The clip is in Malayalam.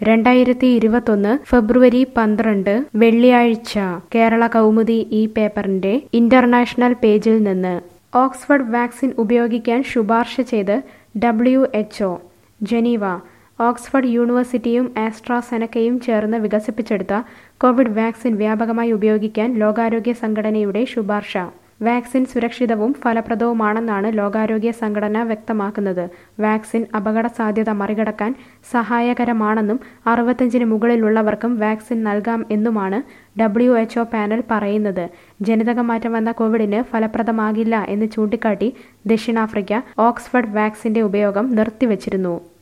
രണ്ടായിരത്തി ഇരുപത്തൊന്ന് ഫെബ്രുവരി പന്ത്രണ്ട് വെള്ളിയാഴ്ച കേരള കൗമുദി ഈ പേപ്പറിന്റെ ഇന്റർനാഷണൽ പേജിൽ നിന്ന് ഓക്സ്ഫർഡ് വാക്സിൻ ഉപയോഗിക്കാൻ ശുപാർശ ചെയ്ത് ഡബ്ല്യു എച്ച്ഒ ജനീവ ഓക്സ്ഫർഡ് യൂണിവേഴ്സിറ്റിയും ആസ്ട്രാസെനക്കയും ചേർന്ന് വികസിപ്പിച്ചെടുത്ത കോവിഡ് വാക്സിൻ വ്യാപകമായി ഉപയോഗിക്കാൻ ലോകാരോഗ്യ സംഘടനയുടെ ശുപാർശ വാക്സിൻ സുരക്ഷിതവും ഫലപ്രദവുമാണെന്നാണ് ലോകാരോഗ്യ സംഘടന വ്യക്തമാക്കുന്നത് വാക്സിൻ അപകട സാധ്യത മറികടക്കാൻ സഹായകരമാണെന്നും അറുപത്തഞ്ചിന് മുകളിലുള്ളവർക്കും വാക്സിൻ നൽകാം എന്നുമാണ് ഡബ്ല്യു എച്ച്ഒ പാനൽ പറയുന്നത് ജനിതകമാറ്റം വന്ന കോവിഡിന് ഫലപ്രദമാകില്ല എന്ന് ചൂണ്ടിക്കാട്ടി ദക്ഷിണാഫ്രിക്ക ഓക്സ്ഫർഡ് വാക്സിന്റെ ഉപയോഗം നിർത്തിവച്ചിരുന്നു